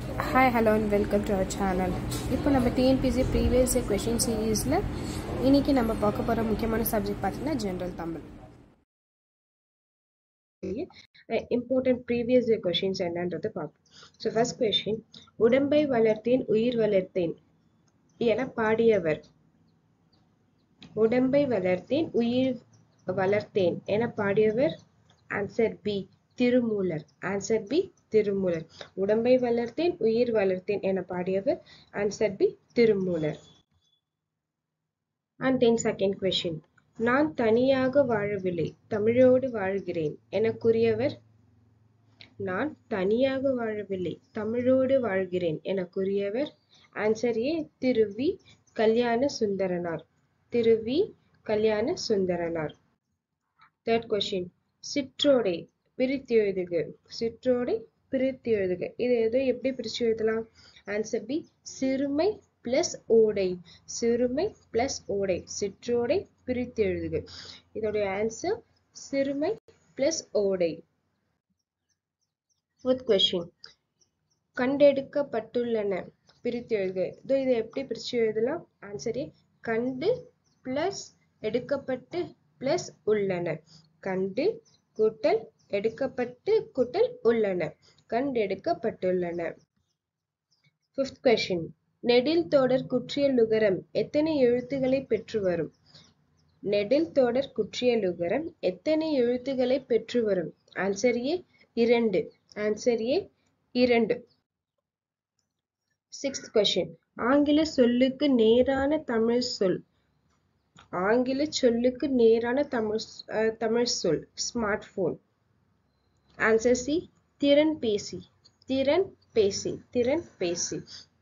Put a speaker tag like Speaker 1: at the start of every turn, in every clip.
Speaker 1: hi hello and welcome to our channel இப்போ நம்ம TNPSC previous question சீரீஸில் இன்னைக்கு நம்ம பார்க்க போகிற முக்கியமான சப்ஜெக்ட் பார்த்தீங்கன்னா general Tamil important previous questions என்னன்றது பார்ப்போம் ஸோ ஃபர்ஸ்ட் கொஷின் உடம்பை வளர்த்தேன் உயிர் வளர்த்தேன் என பாடியவர் உடம்பை வளர்த்தேன் உயிர் வளர்த்தேன் என பாடியவர் answer B Thirumoolar answer B Thirumoolar உடம்பை வளர்த்தேன் உயிர் வளர்த்தேன் என பாடியவர் answer B Thirumoolar and then second question நான் தனியாக வாழவில்லை தமிழோடு வாழ்கிறேன் என கூறியவர் நான் தனியாக வாழவில்லை தமிழோடு வாழ்கிறேன் என கூறியவர் ஆன்சர் ஏ திரு வி கல்யாண சுந்தரனார் திரு வி கல்யாண சுந்தரனார் தேர்ட் கொஷின் சிற்றோடை பிரித்து எழுதுக சிற்றோடை பிரித்து எழுதுக இது எதோ எப்படி பிரிச்சு எழுதலாம் ஆன்சர் பி சிறுமை பிளஸ் ஓடை சிறுமை பிளஸ் ஓடை சிற்றோடை பிரித்து எழுதுக இதோடைய ஆன்சர் சிறுமை பிளஸ் ஓடை ஃபோர்த் கொஸ்டின் கண்டெடுக்கப்பட்டுள்ளன பிரித்து எழுதுக இதோ இதை எப்படி பிரிச்சு எழுதலாம் ஆன்சரே கண்டு பிளஸ் எடுக்கப்பட்டு பிளஸ் உள்ளன கண்டு கூட்டல் எடுக்கப்பட்டு கூட்டல் உள்ளன கண்டெடுக்கப்பட்டுள்ளன ஃபிஃப்த் கொஸ்டின் நெடில் தொடர் குற்றியலுகரம் எத்தனை எழுத்துக்களை பெற்று வரும் நெடில் தொடர் குற்றியலுகரம் எத்தனை எழுத்துக்களை பெற்று வரும் ஆன்சர் ஏ இரண்டு ஆன்சர் ஏ இரண்டு சிக்ஸ்த் கொஸ்டின் ஆங்கில சொல்லுக்கு நேரான தமிழ் சொல் ஆங்கில சொல்லுக்கு நேரான தமிழ் தமிழ் சொல் ஸ்மார்ட் போன் ஆன்சர் சி திறன் பேசி திறன் பேசி திறன் பேசி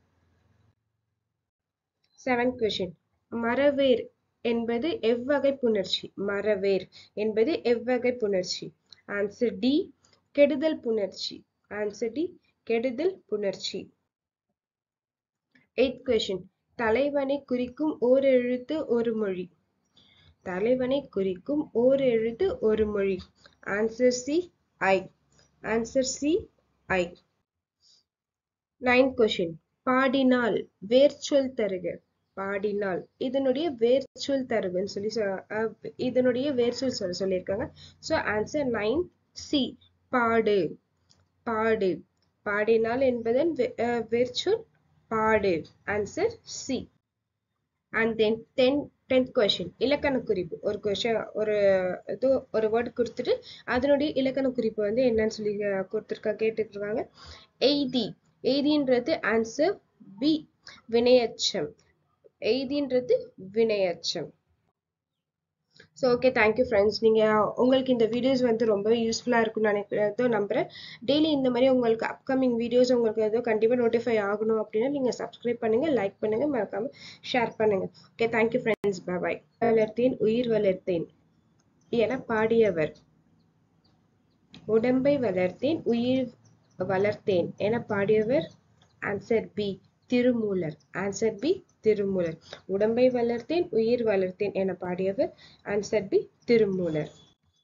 Speaker 1: செவன்த் கொஸ்டின் மரவேர் என்பது எவ்வகை புணர்ச்சி மரவேர் என்பது எவ்வகை புணர்ச்சி ஆன்சர் டி கெடுதல் புணர்ச்சி ஆன்சர் டி கெடுதல் புணர்ச்சி எய்த் கொஸ்டின் தலைவனை குறிக்கும் ஓர் எழுத்து ஒரு மொழி தலைவனை குறிக்கும் ஓர் எழுத்து ஒரு மொழி answer C I answer C I ninth question பாடினால் வேர்ச்சொல் தருக பாடினால் இதனுடைய வேர்ச்சொல் தருகன்னு சொல்லி இதனுடைய வேர்ச்சொல் சொல்ல சொல்லியிருக்காங்க ஸோ ஆன்சர் நைன் சி பாடு பாடு பாடினால் என்பதன் வேர்ச்சொல் பாடு answer C and then ten tenth question இலக்கண குறிப்பு ஒரு கொஷன் ஒரு இது ஒரு வேர்டு கொடுத்துட்டு அதனுடைய இலக்கண குறிப்பு வந்து என்னன்னு சொல்லி கொடுத்துருக்கா கேட்டுருக்காங்க எய்தி எய்தின்றது ஆன்சர் பி வினையச்சம் எய்தின்றது வினையச்சம் ஸோ ஓகே தேங்க்யூ ஃப்ரெண்ட்ஸ் நீங்கள் உங்களுக்கு இந்த வீடியோஸ் வந்து ரொம்பவே யூஸ்ஃபுல்லாக இருக்கும்னு நினைக்கிறதோ நம்புகிறேன் டெய்லி இந்த மாதிரி உங்களுக்கு அப்கமிங் வீடியோஸ் உங்களுக்கு ஏதோ கண்டிப்பாக நோட்டிஃபை ஆகணும் அப்படின்னா நீங்கள் சப்ஸ்கிரைப் பண்ணுங்கள் லைக் பண்ணுங்கள் மறக்காமல் ஷேர் பண்ணுங்கள் ஓகே தேங்க்யூ ஃப்ரெண்ட்ஸ் பாய் வளர்த்தேன் உயிர் வளர்த்தேன் என பாடியவர் உடம்பை வளர்த்தேன் உயிர் வளர்த்தேன் என பாடியவர் answer B Thirumoolar answer B Thirumoolar உடம்பை வளர்த்தேன் உயிர் வளர்த்தேன் என பாடியவர் answer B Thirumoolar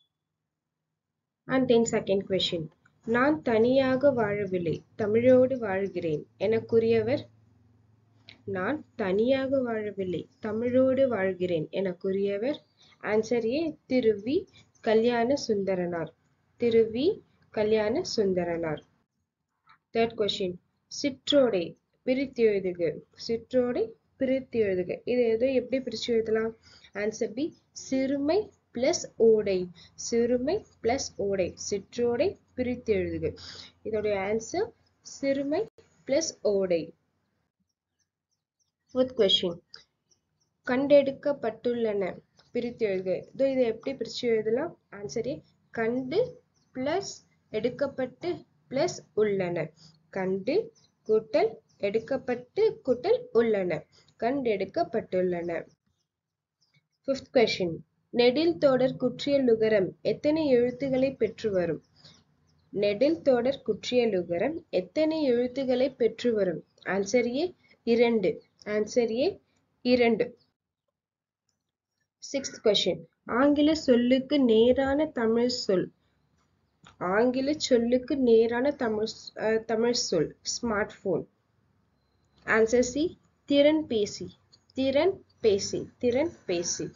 Speaker 1: and then second question நான் தனியாக வாழவில்லை தமிழோடு வாழ்கிறேன் என கூறியவர் நான் தனியாக வாழவில்லை தமிழோடு வாழ்கிறேன் என கூறியவர் ஆன்சர் ஏ திரு வி கல்யாண சுந்தரனார் திரு வி கல்யாண சுந்தரனார் தேர்ட் கொஷின் சிற்றோடை பிரித்து எழுதுக சிற்றோடை பிரித்து எழுதுக இது எதோ எப்படி பிரித்து எழுதலாம் ஆன்சர் பி சிறுமை பிளஸ் ஓடை சிறுமை பிளஸ் ஓடை சிற்றோடை பிரித்து எழுதுக இதோடைய ஆன்சர் சிறுமை பிளஸ் ஓடை ஃபோர்த் கொஸ்டின் கண்டெடுக்கப்பட்டுள்ளன பிரித்து எழுதுக இதோ இதை எப்படி பிரித்து எழுதலாம் ஆன்சரே கண்டு பிளஸ் எடுக்கப்பட்டு பிளஸ் உள்ளன கண்டு கூட்டல் எடுக்கப்பட்டு கூட்டல் உள்ளன கண்டெடுக்கப்பட்டுள்ளன ஃபிஃப்த் கொஸ்டின் நெடில் தொடர் குற்றியலுகரம் எத்தனை எழுத்துக்களை பெற்று வரும் நெடில் தொடர் குற்றியலுகரம் எத்தனை எழுத்துக்களை பெற்று வரும் ஆன்சர் ஏ இரண்டு ஆன்சர் ஏ இரண்டு சிக்ஸ்த் கொஸ்டின் ஆங்கில சொல்லுக்கு நேரான தமிழ் சொல் ஆங்கில சொல்லுக்கு நேரான தமிழ் அஹ், தமிழ் சொல் ஸ்மார்ட் போன் ஆன்சர் சி திறன் பேசி திறன் பேசி திறன் பேசி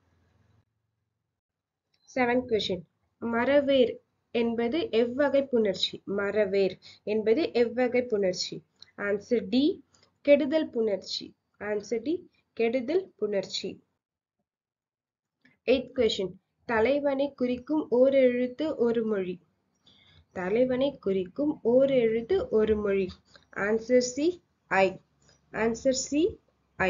Speaker 1: செவன் கொஷின் மரவேர் என்பது எவ்வகை புணர்ச்சி மரவேர் என்பது எவ்வகை புணர்ச்சி ஆன்சர் டி கெடுதல் புணர்ச்சி ஆன்சர் டி கெடுதல் புணர்ச்சி எய்த் கொஷின் தலைவனை குறிக்கும் ஓர் எழுத்து ஒரு மொழி தலைவனை குறிக்கும் ஓர் எழுத்து ஒரு மொழி answer C I answer C I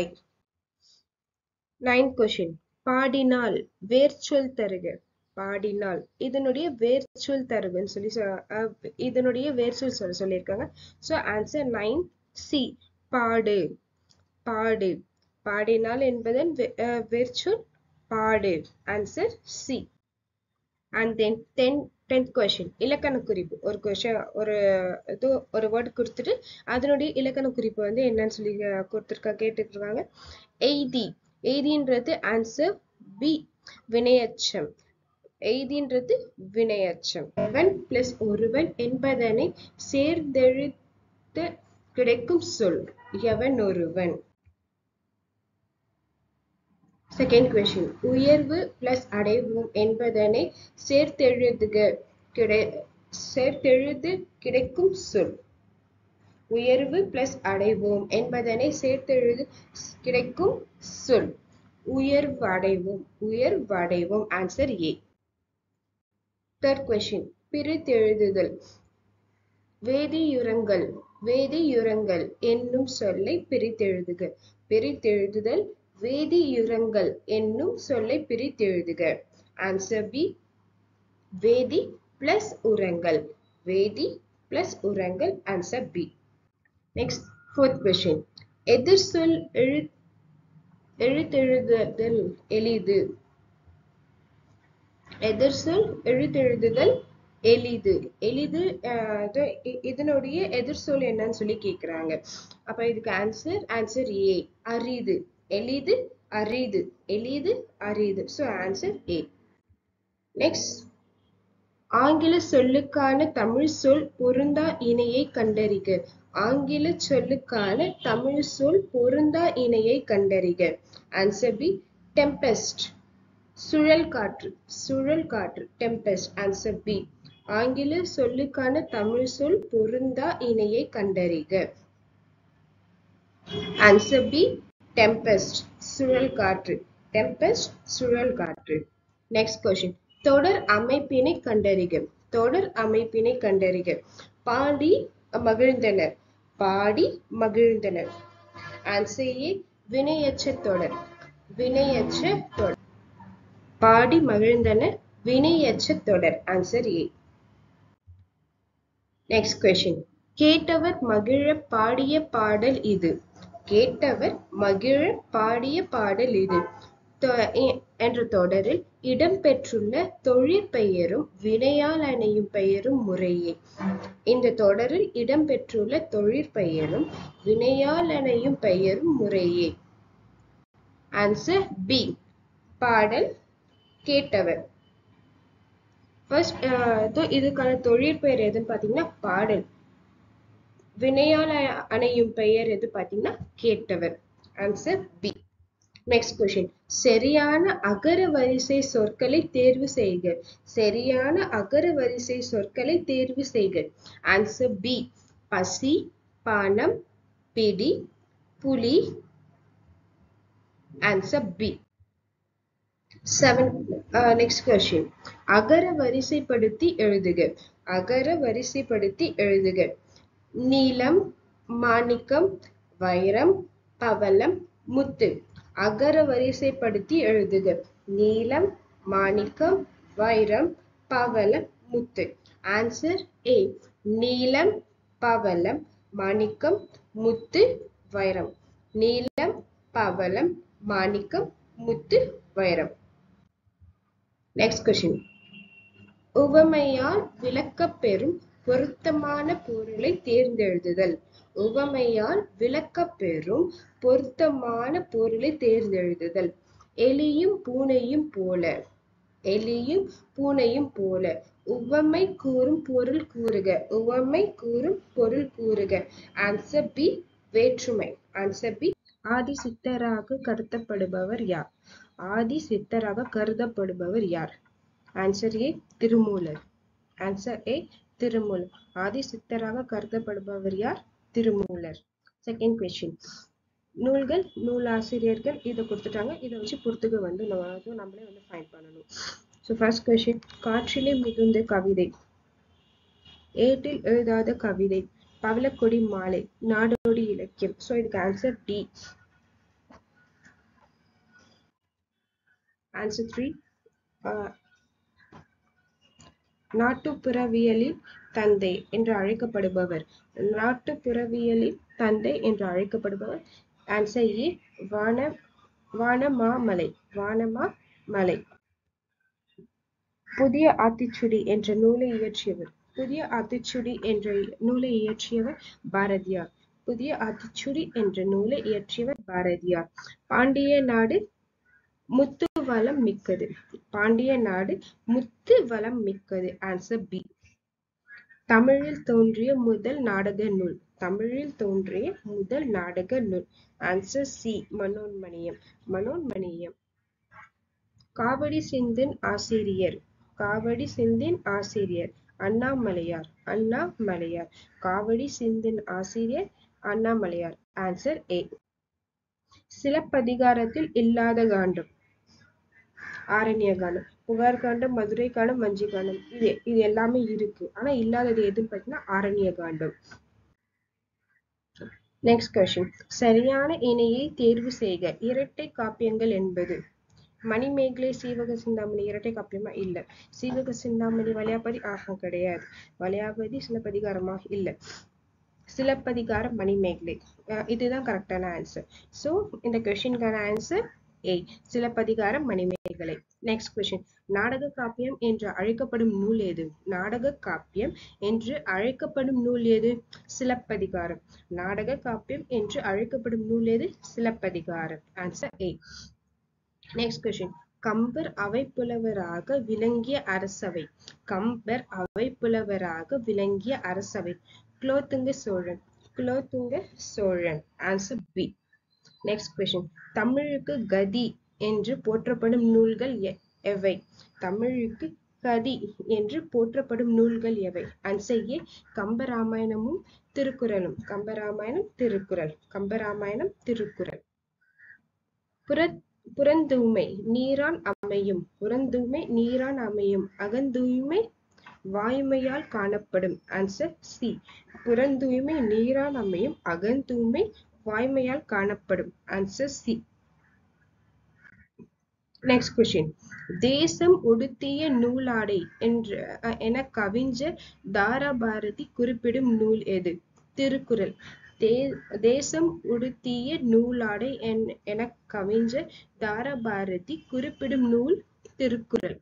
Speaker 1: nine question பாடினால் வேர்ச்சொல் தருக பாடினால் இதனுடைய வேர்ச்சொல் தருகன்னு சொல்லி சொ- அஹ் இதனுடைய வேர்ச்சொல் சொல்ல சொல்லியிருக்காங்க ஸோ ஆன்சர் நைன் சி பாடு பாடு பாடினால் என்பதன் வே- அஹ் வேர்ச்சொல் பாடு answer C and then ten tenth question இலக்கண குறிப்பு ஒரு கொஷன் ஒரு இது ஒரு வேர்ட் கொடுத்துட்டு அதனுடைய இலக்கண குறிப்பு வந்து என்னன்னு சொல்லி அஹ், கொடுத்திருக்கா கேட்டுருக்காங்க எய்தி எய்தின்றது ஆன்சர் பி வினையச்சம் எய்தின்றது வினையச்சம் ஒருவன் பிளஸ் ஒருவன் என்பதனை சேர்ந்தெழுத்து கிடைக்கும் சொல் எவன் ஒருவன் செகண்ட் கொஸ்டின் உயர்வு பிளஸ் அடைவோம் என்பதனை சேர்த்தெழுதுக கிடை சேர்த்தெழுது கிடைக்கும் சொல் உயர்வு பிளஸ் அடைவோம் என்பதனை சேர்த்தெழுது கிடைக்கும் சொல் உயர்வு அடைவோம் உயர்வு அடைவோம் ஆன்சர் ஏ தேர்ட் கொஸ்டின் பிரித்தெழுதுதல் வேதியுரங்கள் வேதியுரங்கள் என்னும் சொல்லை பிரித்தெழுதுக பிரித்தெழுதுதல் வேதியுரங்கள் என்னும் சொல்லை பிரித்தெழுதுக ஆன்சர் பி வேதி பிளஸ் உரங்கள் வேதி பிளஸ் உரங்கள் answer B next fourth question எதிர் சொல் எழு எழுத்தெழுதுதல் எளிது எதிர் சொல் எழுத்தெழுதுதல் எளிது எளிது அஹ், இது- இ- இதனுடைய எதிர் சொல் என்னன்னு சொல்லி கேக்குறாங்க அப்ப இதுக்கு ஆன்சர் ஆன்சர் ஏ அரிது எளிது அரிது எளிது அரிது ஸோ ஆன்சர் ஏ நெக்ஸ்ட் ஆங்கில சொல்லுக்கான தமிழ் சொல் பொருந்தா இணையை கண்டறிக ஆங்கில சொல்லுக்கான தமிழ் சொல் பொருந்தா இணையை கண்டறிக ஆன்சர் பி டெம்பெஸ்ட் சுழல் காற்று சுழல் காற்று டெம்பெஸ்ட் ஆன்சர் பி ஆங்கில சொல்லுக்கான தமிழ் சொல் பொருந்தா இணையை கண்டறிக ஆன்சர் பி டெம்பெஸ்ட் சுழல் காற்று டெம்பெஸ்ட் சுழல் காற்று நெக்ஸ்ட் கொஸ்டின் தொடர் அமைப்பினை கண்டறிக தொடர் அமைப்பினை கண்டறிக பாடி மகிழ்ந்தனர் பாடி மகிழ்ந்தனர் ஆன்சர் ஏ வினையற்ற தொடர் வினையற்ற தொடர் பாடி மகிழ்ந்தனர் வினையற்ற தொடர் ஆன்சர் ஏ நெக்ஸ்ட் கொஸ்டின் கேட்டவர் மகிழ பாடிய பாடல் இது கேட்டவர் மகிழ பாடிய பாடல் இது தொ- எ- என்ற தொடரில் இடம்பெற்றுள்ள தொழிற்பெயரும் வினையால் அணையும் பெயரும் முறையே இந்த தொடரில் இடம்பெற்றுள்ள தொழிற்பெயரும் வினையால் அணையும் பெயரும் முறையே ஆன்சர் பி பாடல் கேட்டவர் ஃபர்ஸ்ட் இதுக்கான தொழிற்பெயர் எதுன்னு பார்த்தீங்கன்னா பாடல் வினையால் அ- அணையும் பெயர் எது பார்த்தீங்கன்னா கேட்டவர் ஆன்சர் பி நெக்ஸ்ட் கொஸ்டின் சரியான அகர வரிசை சொற்களை தேர்வு செய்க சரியான அகர வரிசை சொற்களை தேர்வு செய்க ஆன்சர் பி பசி பானம் பிடி புலி answer B seven next question அகர வரிசைப்படுத்தி எழுதுக அகர வரிசைப்படுத்தி எழுதுக நீலம் மாணிக்கம் வைரம் பவளம் முத்து அகர வரிசைப்படுத்தி எழுதுக நீலம் மாணிக்கம் வைரம் பவளம் முத்து ஆன்சர் ஏ நீலம் பவளம் மாணிக்கம் முத்து வைரம் நீலம் பவளம் மாணிக்கம் முத்து வைரம் நெக்ஸ்ட் கொஸ்டின் உவமையால் விளக்கப்பெறும் பொருத்தமான பொருளை தேர்ந்தெழுதுதல் உவமையால் விளக்கப்பெறும் பொருத்தமான பொருளை தேர்ந்தெழுதுதல் எலியும் பூனையும் போல எலியும் பூனையும் போல உவமை கூறும் பொருள் கூறுக உவமை கூறும் பொருள் கூறுக ஆன்சர் பி வேற்றுமை ஆன்சர் பி ஆதி சித்தராக கருதப்படுபவர் யார் ஆதி சித்தராக கருதப்படுபவர் யார் answer A Thirumoolar answer A Thirumoolar ஆதி சித்தராக கருதப்படுபவர் யார் திருமூலர் செகண்ட் கொஸ்டின் நூல்கள் நூலாசிரியர்கள் இதை கொடுத்துட்டாங்க இதை வச்சு பொறுத்துக்க வந்து நம்ம நம்மளே வந்து ஃபைண்ட் பண்ணணும் ஸோ ஃபர்ஸ்ட் கொஸ்டின் காற்றிலே மிகுந்த கவிதை ஏட்டில் எழுதாத கவிதை பவளக்கொடி மாலை நாடோடி இலக்கியம் ஸோ இதுக்கு ஆன்சர் டி ஆன்சர் த்ரீ நாட்டுப்புறவியலில் தந்தை என்று அழைக்கப்படுபவர் நாட்டுப்புறவியலில் தந்தை என்று அழைக்கப்படுபவர் ஆன்சர் ஏ வான வானமாமலை வானமாமலை புதிய ஆத்திச்சுடி என்ற நூலை இயற்றியவர் புதிய ஆத்திச்சுடி என்ற நூலை இயற்றியவர் பாரதியார் புதிய ஆத்திச்சுடி என்ற நூலை இயற்றியவர் பாரதியார் பாண்டிய நாடு முத்து வளம் மிக்கது பாண்டிய நாடு முத்து வளம் மிக்கது ஆன்சர் பி தமிழில் தோன்றிய முதல் நாடக நூல் தமிழில் தோன்றிய முதல் நாடக நூல் ஆன்சர் சி மனோன்மணியம் மனோன்மணியம் காவடி சிந்தின் ஆசிரியர் காவடி சிந்தின் ஆசிரியர் அண்ணாமலையார் அண்ணாமலையார் காவடி சிந்தின் ஆசிரியர் அண்ணாமலையார் ஆன்சர் ஏ சிலப்பதிகாரத்தில் இல்லாத காண்டம் ஆரண்ய காண்டம் புகார் காண்டம் மதுரை காண்டம் வஞ்சி காண்டம் இது இது எல்லாமே இருக்கு ஆனா இல்லாதது எதுன்னு பார்த்தீங்கன்னா ஆரண்ய காண்டம் நெக்ஸ்ட் கொஸ்டின் சரியான இணையை தேர்வு செய்க இரட்டை காப்பியங்கள் என்பது மணிமேகலை சீவக சிந்தாமணி இரட்டை காப்பியமா இல்ல சீவக சிந்தாமணி வளையாபதி ஆஹா கிடையாது வளையாபதி சிலப்பதிகாரமா இல்ல சிலப்பதிகாரம் மணிமேகலை இதுதான் கரெக்டான ஆன்சர் சோ இந்த கொஸ்டினுக்கான answer A Silappathikaram Manimekalai next question நாடக காப்பியம் என்று அழைக்கப்படும் நூல் எது நாடக காப்பியம் என்று அழைக்கப்படும் நூல் எது சிலப்பதிகாரம் நாடக காப்பியம் என்று அழைக்கப்படும் நூல் எது Silappathikaram answer A next question Kambar அவை புலவராக விளங்கிய அரசவை கம்பர் அவை புலவராக விளங்கிய அரசவை Kulothunga Cholan Kulothunga Cholan answer B next question தமிழுக்கு கதி என்று போற்றப்படும் நூல்கள் எவை தமிழுக்கு கதி என்று போற்றப்படும் நூல்கள் எவை ஆன்சர் ஏ கம்பராமாயணமும் திருக்குறளும் கம்பராமாயணம் திருக்குறள் கம்பராமாயணம் திருக்குறள் புற புறந்தூய்மை நீரான் அமையும் புறந்தூய்மை நீரான் அமையும் அகந்தூய்மை வாய்மையால் காணப்படும் ஆன்சர் சி புறந்தூய்மை நீரான் அமையும் அகந்தூய்மை வாய்மையால் காணப்படும் ஆன்சர் சி நெக்ஸ்ட் கொஸ்டின் தேசம் உடுத்திய நூலாடை என்று என கவிஞர் தாராபாரதி குறிப்பிடும் நூல் எது திருக்குறள் தே தேசம் உடுத்திய நூலாடை என கவிஞர் தாராபாரதி குறிப்பிடும் நூல் திருக்குறள்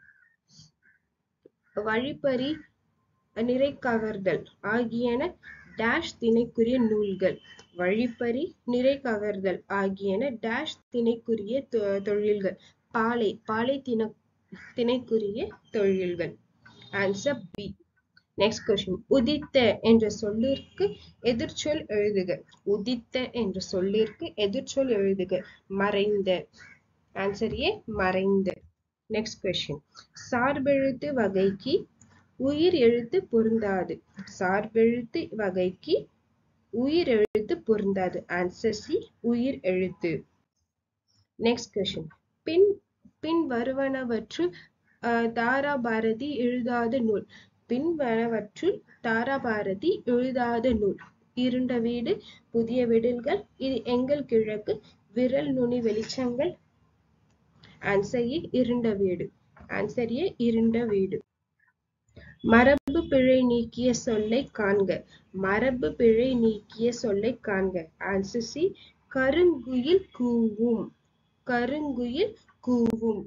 Speaker 1: வழிப்பறி நிறை கவர்தல் ஆகியன டேஷ் திணைக்குரிய நூல்கள் வழிப்பறி நிறை கவர்தல் ஆகியன டேஷ் திணைக்குரிய தொழில்கள் பாலை பாலை தின திணைக்குரிய தொழில்கள் ஆன்சர் பி நெக்ஸ்ட் கொஸ்டின் உதித்த என்ற சொல்லிற்கு எதிர்ச்சொல் எழுதுக உதித்த என்ற சொல்லிற்கு எதிர்ச்சொல் எழுதுக மறைந்த ஆன்சர் ஏ மறைந்த நெக்ஸ்ட் கொஸ்டின் சார்பெழுத்து வகைக்கு உயிர் எழுத்து பொருந்தாது சார்பெழுத்து வகைக்கு உயிர் எழுத்து பொருந்தாது ஆன்சர் சி உயிர் எழுத்து நெக்ஸ்ட் கொஸ்டின் பின் பின் வருவனவற்று தாராபாரதி எழுதாத நூல் பின்வனவற்றுள் தாராபாரதி எழுதாத நூல் இருண்ட வீடு புதிய விடல்கள் இது எங்கள் கிழக்கு விரல் நுனி வெளிச்சங்கள் ஆன்சர் ஏ இருண்ட வீடு ஆன்சர் ஏ இருண்ட வீடு மரபு பிழை நீக்கிய சொல்லை காண்க மரபு பிழை நீக்கிய சொல்லை காண்க ஆன்சர் சி கருங்குயில் கூவும் கருங்குயில் கூவும்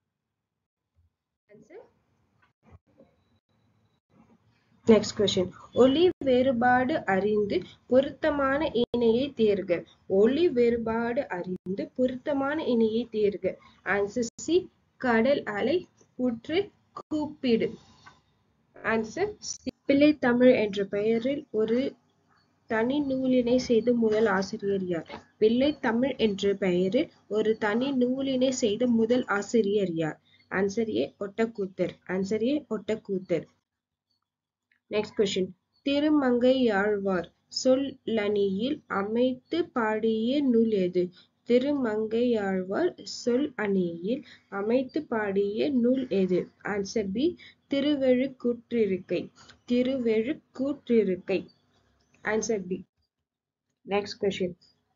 Speaker 1: நெக்ஸ்ட் கொஸ்டின் ஒளி வேறுபாடு அறிந்து பொருத்தமான இணையை தேர்க ஒளி வேறுபாடு அறிந்து பொருத்தமான இணையை தேர்க ஆன்சர் சி கடல் அலை புற்று கூப்பிடு ஆன்சர் பிள்ளை தமிழ் என்ற பெயரில் ஒரு தனி நூலினை செய்த முதல் ஆசிரியர் யார் பிள்ளை தமிழ் என்ற பெயரில் ஒரு தனி நூலினை செய்த முதல் ஆசிரியர் யார் answer A Ottakoothar answer A Ottakoothar next question Thirumangaiyazhwar சொல்லணியில் அமைத்து பாடிய நூல் எது திருமங்கையாழ்வார் சொல் அணியில் அமைத்து பாடிய நூல் எது answer B Thiruvezhukkootrirukkai Thiruvezhukkootrirukkai answer B next question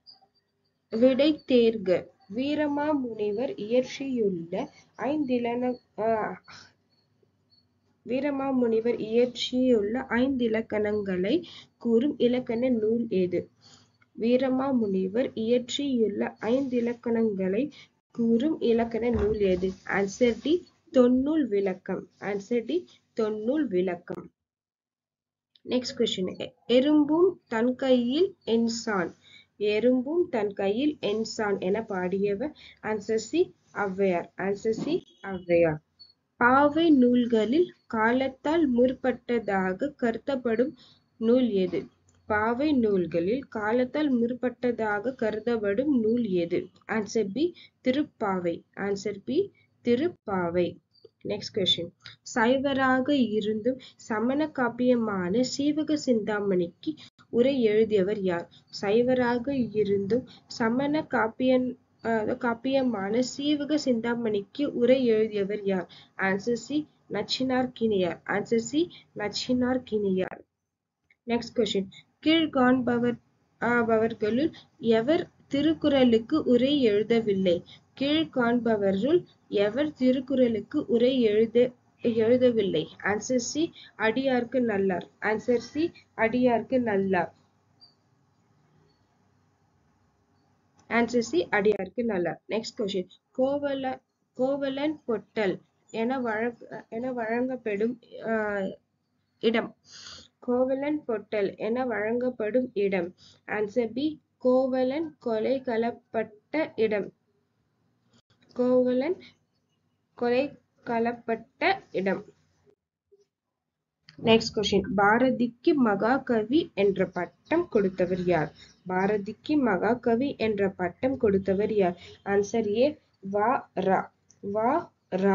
Speaker 1: விடை தேர்க வீரமாமுனிவர் இயற்றியுள்ள ஐந்திலன ஆஹ் வீரமாமுனிவர் இயற்றியுள்ள ஐந்திலக்கணங்களை கூறும் இலக்கண நூல் எது வீரமாமுனிவர் இயற்றியுள்ள ஐந்திலக்கணங்களை கூறும் இலக்கண நூல் எது ஆன்சர் டி தொன்னூல் விளக்கம் ஆன்சர் டி தொன்னூல் விளக்கம் நெக்ஸ்ட் கொஸ்டின் எறும்பும் தன் கையில் என்சான் எறும்பும் தன் கையில் என்சான் என பாடியவர் answer C Avvaiyar answer C Avvaiyar பாவை நூல்களில் காலத்தால் முற்பட்டதாக கருதப்படும் நூல் எது பாவை நூல்களில் காலத்தால் முற்பட்டதாக கருதப்படும் நூல் எது answer B Thiruppavai answer B Thiruppavai next question சைவராக இருந்தும் சமண காப்பியமான சீவக சிந்தாமணிக்கு உரை எழுதியவர் யார் சைவராக இருந்தும் சமண காப்பியன் காப்பியமான சீவக சிந்தாமணிக்கு உரை எழுதியவர் யார் answer C Nachinarkkiniyar answer C Nachinarkkiniyar next question கீழ்காண்பவர் அவர்களுள் எவர் திருக்குறளுக்கு உரை எழுதவில்லை கீழ்காண்பவருள் எவர் திருக்குறளுக்கு உரை எழுத எழுதவில்லை ஆன்சர் சி அடியார்க்கு நல்லார் ஆன்சர் சி அடியார்க்கு நல்லார் ஆன்சர் சி அடியார்க்கு நல்லார் நெக்ஸ்ட் கொஸ்டின் கோவல கோவலன் பொட்டல் என வழங்க என வழங்கப்படும் இடம் கோவலன் பொட்டல் என வழங்கப்படும் இடம் ஆன்சர் பி கோவலன் கொலை களப்பட்ட இடம் கோவலன் கொலை களப்பட்ட இடம் நெக்ஸ்ட் கொஸ்டின் பாரதிக்கு மகாகவி என்ற பட்டம் கொடுத்தவர் யார் பாரதிக்கு மகாகவி என்ற பட்டம் கொடுத்தவர் யார் ஆன்சர் ஏ வா ரா வா ரா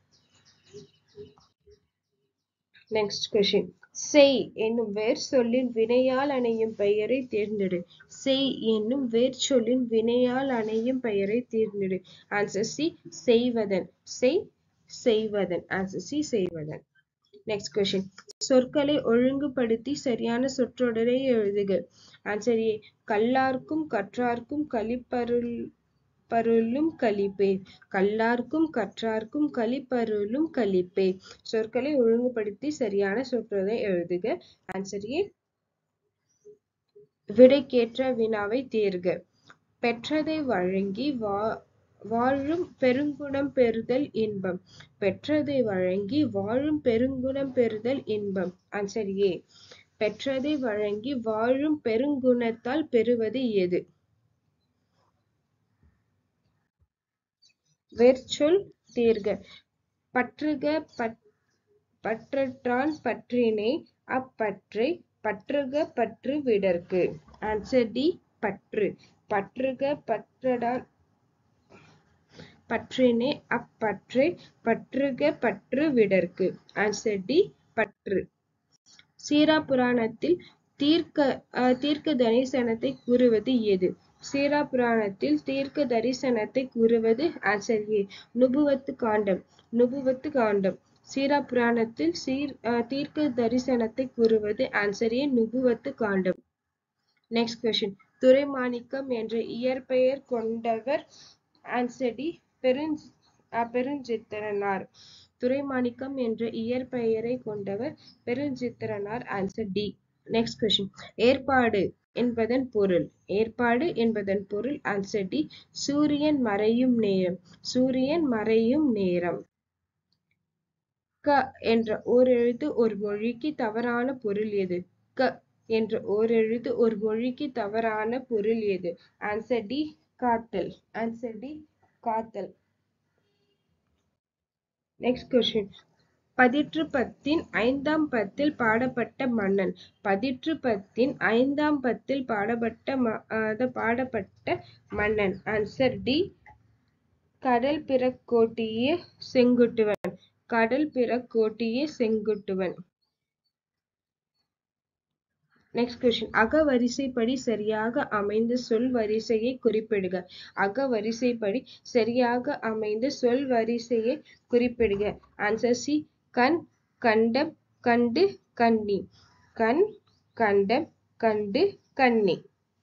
Speaker 1: நெக்ஸ்ட் கொஸ்டின் செய் என்னும் வேர் சொல்லின் வினையால் அணையும் பெயரை தேர்ந்தெடு செய் என்னும் வேர் சொல்லின் வினையால் அணையும் பெயரை தேர்ந்தெடு ஆன்சர் சி செய்வதன் செய் செய்வதன் ஆன்சர் சி செய்வதன் நெக்ஸ்ட் கொஸ்டின் சொற்களை ஒழுங்குபடுத்தி சரியான சொற்றொடரை எழுதுக ஆன்சர் ஏ கல்லார்க்கும் கற்றார்க்கும் கலிப்பருள் பருளும் கலிப்பே கல்லார்க்கும் கற்றார்க்கும் கலிப்பருளும் கலிப்பே சொற்களை ஒழுங்குபடுத்தி சரியான சொற்றொடரை எழுதுக ஆன்சர் ஏ விடைக்கேற்ற வினாவை தேர்க பெற்றதை வழங்கி வா வாழும் பெருங்குணம் பெறுதல் இன்பம் பெற்றதை வழங்கி வாழும் பெருங்குணம் பெறுதல் இன்பம் ஆன்சர் ஏ பெற்றதை வழங்கி வாழும் பெருங்குணத்தால் பெறுவது எது வேர்ச்சொல் தேர்க பற்றுக பட் பற்றற்றான் பற்றினை அப்பற்றை பற்றுக பற்று விடற்கு ஆன்சர் டி பற்று பற்றுக பற்றடான் பற்றினை அப்பற்றை பற்றுக பற்று விடற்கு ஆன்சர் டி பற்று சீரா புராணத்தில் தீர்க்க அஹ், தீர்க்க தரிசனத்தை கூறுவது எது சீரா புராணத்தில் தீர்க்க தரிசனத்தை கூறுவது ஆன்சர் ஏ நுபுவத்து காண்டம் நுபுவத்து காண்டம் சீரா புராணத்தில் சீர் அஹ், தீர்க்க தரிசனத்தை கூறுவது ஆன்சர் ஏ நுபுவத்து காண்டம் நெக்ஸ்ட் கொஸ்டின் துரைமாணிக்கம் என்ற இயற்பெயர் கொண்டவர் ஆன்சர் டி பெருஞ் அஹ், பெருஞ்சித்திரனார் துரைமாணிக்கம் என்ற இயற்பெயரை கொண்டவர் Perunchithiranar answer D next question ஏற்பாடு என்பதன் பொருள் ஏற்பாடு என்பதன் பொருள் ஆன்சர் டி சூரியன் மறையும் நேரம் சூரியன் மறையும் நேரம் க என்ற ஓரெழுத்து ஒரு மொழிக்கு தவறான பொருள் எது க என்ற ஓரெழுத்து ஒரு மொழிக்கு தவறான பொருள் எது ஆன்சர் டி காத்தல் ஆன்சர் டி காத்தல் நெக்ஸ்ட் கொஸ்டின் பதிற்று பத்தின் ஐந்தாம் பத்தில் பாடப்பட்ட மன்னன் பதிற்று பத்தின் ஐந்தாம் பத்தில் பாடப்பட்ட ம- அஹ் பாடப்பட்ட மன்னன் ஆன்சர் டி கடல் பிறக்கோட்டிய செங்குட்டுவன் கடல் பிறக்கோட்டிய செங்குட்டுவன் நெக்ஸ்ட் கொஸ்டின் அகவரிசைப்படி சரியாக அமைந்த சொல் வரிசையை குறிப்பிடுக அகவரிசைப்படி சரியாக அமைந்த சொல் வரிசையை குறிப்பிடுக ஆன்சர் சி கண் கண்டம் கண்டு கண்ணி கண் கண்டம் கண்டு கண்ணி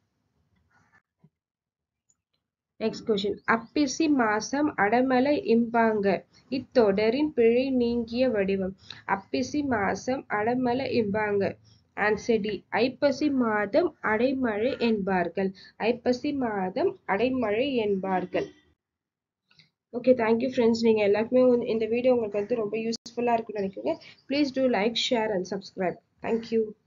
Speaker 1: நெக்ஸ்ட் கொஸ்டின் அப்பிசி மாசம் அடமல இம்பாங்க இத்தொடரின் பிழை நீங்கிய வடிவம் அப்பிசி மாசம் அடமல இம்பாங்க ஆன்சர் டி ஐப்பசி மாதம் அடைமழை என்பார்கள் ஐப்பசி மாதம் அடைமழை என்பார்கள் ஓகே தேங்க்யூ ஃப்ரெண்ட்ஸ் நீங்கள் எல்லாருக்குமே வந்து இந்த வீடியோ உங்களுக்கு வந்து ரொம்ப யூஸ்ஃபுல்லாக இருக்கும்னு நினைக்கிறேன் please do like share and subscribe thank you